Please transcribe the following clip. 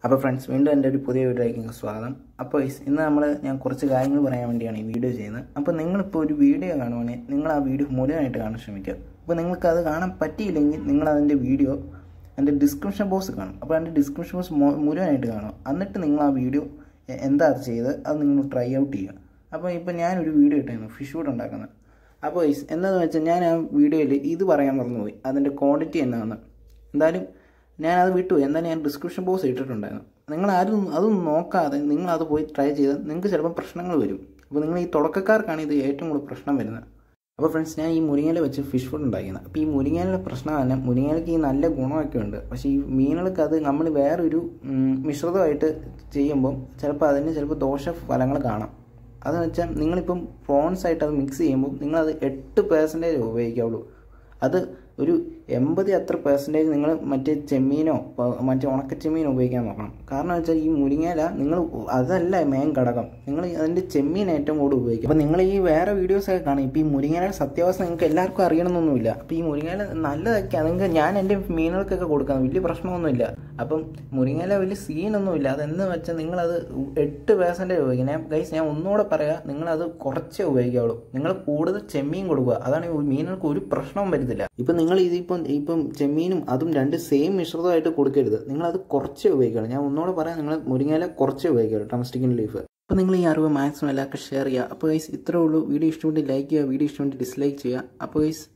അപ്പോൾ ഫ്രണ്ട്സ് വീണ്ടും എൻ്റെ ഒരു പുതിയ വീഡിയോയിലേക്ക് സ്വാഗതം അപ്പോൾ ഇസ് ഇന്ന് നമ്മൾ ഞാൻ കുറച്ച് കാര്യങ്ങൾ പറയാൻ വേണ്ടിയാണ് ഈ വീഡിയോ ചെയ്യുന്നത് അപ്പോൾ നിങ്ങളിപ്പോൾ ഒരു വീഡിയോ കാണുവാണെങ്കിൽ നിങ്ങൾ ആ വീഡിയോ മുഴുവനായിട്ട് കാണാൻ ശ്രമിക്കുക അപ്പോൾ നിങ്ങൾക്ക് അത് കാണാൻ പറ്റിയില്ലെങ്കിൽ നിങ്ങൾ അതിൻ്റെ വീഡിയോ എൻ്റെ ഡിസ്ക്രിപ്ഷൻ ബോക്സ് കാണും അപ്പോൾ എൻ്റെ ഡിസ്ക്രിപ്ഷൻ ബോക്സ് മുഴുവനായിട്ട് കാണും എന്നിട്ട് നിങ്ങൾ ആ വീഡിയോ എ- എന്താ അത് ചെയ്ത് അത് നിങ്ങൾ ട്രൈ ഔട്ട് ചെയ്യുക അപ്പോൾ ഇപ്പോൾ ഞാനൊരു വീഡിയോ ഇട്ടായിരുന്നു ഫിഷ് ഫുഡ് ഉണ്ടാക്കുന്നത് അപ്പോൾ ഇസ് എന്താണെന്ന് വെച്ചാൽ ഞാൻ ആ വീഡിയോയിൽ ഇത് പറയാൻ മറന്നുപോയി അതിൻ്റെ ക്വാണ്ടിറ്റി എന്നാണ് എന്തായാലും ഞാൻ അത് വിട്ടു എന്തായാലും ഞാൻ ഡിസ്ക്രിപ്ഷൻ ബോക്സ് ഇട്ടിട്ടുണ്ടായിരുന്നു നിങ്ങൾ ആരും അതൊന്നും നോക്കാതെ നിങ്ങൾ അത് പോയി ട്രൈ ചെയ്താൽ നിങ്ങൾക്ക് ചിലപ്പോൾ പ്രശ്നങ്ങൾ വരും അപ്പോൾ നിങ്ങൾ ഈ തുടക്കക്കാർക്കാണ് ഇത് ഏറ്റവും കൂടുതൽ പ്രശ്നം വരുന്നത് അപ്പോൾ ഫ്രണ്ട്സ് ഞാൻ ഈ മുരിങ്ങയില വെച്ച് ഫിഷ് ഫുഡ് ഉണ്ടാക്കുന്നത് അപ്പോൾ ഈ മുരിങ്ങയിലെ പ്രശ്നം തന്നെ മുരിങ്ങയിലക്ക് ഈ നല്ല ഗുണമൊക്കെ ഉണ്ട് പക്ഷേ ഈ മീനുകൾക്ക് അത് നമ്മൾ വേറൊരു ഉം, മിശ്രിതമായിട്ട് ചെയ്യുമ്പം ചിലപ്പോൾ അതിന് ചിലപ്പോൾ ദോഷ ഫലങ്ങൾ കാണാം അതെന്ന് വെച്ചാൽ നിങ്ങളിപ്പം പ്രോൺസ് ആയിട്ട് അത് മിക്സ് ചെയ്യുമ്പോൾ നിങ്ങളത് എട്ട് പേഴ്സൻറ്റേജ് ഉപയോഗിക്കാവുള്ളൂ അത് ഒരു എൺപത് അത്ര പെർസെൻറ്റേജ് നിങ്ങൾ മറ്റേ ചെമ്മീനോ പ- മറ്റേ ഉണക്ക ചെമ്മീനോ ഉപയോഗിക്കാൻ നോക്കണം കാരണം വെച്ചാൽ ഈ മുരിങ്ങയില നിങ്ങൾ അതല്ല മെയിൻ ഘടകം നിങ്ങൾ അതിൻ്റെ ചെമ്മീൻ ഏറ്റവും കൂടുതൽ ഉപയോഗിക്കും അപ്പോൾ നിങ്ങൾ ഈ വേറെ വീഡിയോസ് ഒക്കെ കാണും ഇപ്പോൾ ഈ മുരിങ്ങയിലയുടെ സത്യാവസ്ഥ നിങ്ങൾക്ക് എല്ലാവർക്കും അറിയണമെന്നൊന്നുമില്ല അപ്പോൾ ഈ മുരിങ്ങയില നല്ലതൊക്കെ നിങ്ങൾക്ക് ഞാൻ എൻ്റെ മീനുകൾക്കൊക്കെ കൊടുക്കാം വലിയ പ്രശ്നമൊന്നുമില്ല അപ്പം മുരിങ്ങയില വലിയ സീനൊന്നുമില്ല അതെന്ന് വെച്ചാൽ നിങ്ങളത് എട്ട് പേഴ്സൻറ്റേജ് ഉപയോഗിക്കും ഞാൻ ഗൈസ് ഞാൻ ഒന്നുകൂടെ പറയാം നിങ്ങളത് കുറച്ചേ ഉപയോഗിക്കാവുള്ളൂ നിങ്ങൾ കൂടുതൽ ചെമ്മീൻ കൊടുക്കുക അതാണ് ഈ മീനുകൾക്ക് ഒരു പ്രശ്നവും വരുന്നില്ല ഇപ്പം നിങ്ങൾ ഇതിപ്പം ഇപ്പം ചെമ്മീനും അതും രണ്ട് സെയിം മിശ്രിതമായിട്ട് കൊടുക്കരുത് നിങ്ങളത് കുറച്ചേ ഉപയോഗിക്കണം ഞാൻ ഒന്നുകൂടെ പറയാം നിങ്ങൾ മുരിങ്ങയില കുറച്ചേ ഉപയോഗിക്കുള്ളൂ ടമസ്റ്റിക്കിൻ ലീഫ് അപ്പോൾ നിങ്ങൾ ഈ അറിവ് മാക്സിമം എല്ലാവർക്കും ഷെയർ ചെയ്യുക അപ്പോൾ ഗൈസ് ഇത്രേ ഉള്ളൂ വീഡിയോ ഇഷ്ടപ്പെട്ട് ലൈക്ക് ചെയ്യുക വീഡിയോ ഇഷ്ടപ്പെട്ട് ഡിസ്ലൈക്ക് ചെയ്യുക അപ്പോൾ ഗൈസ്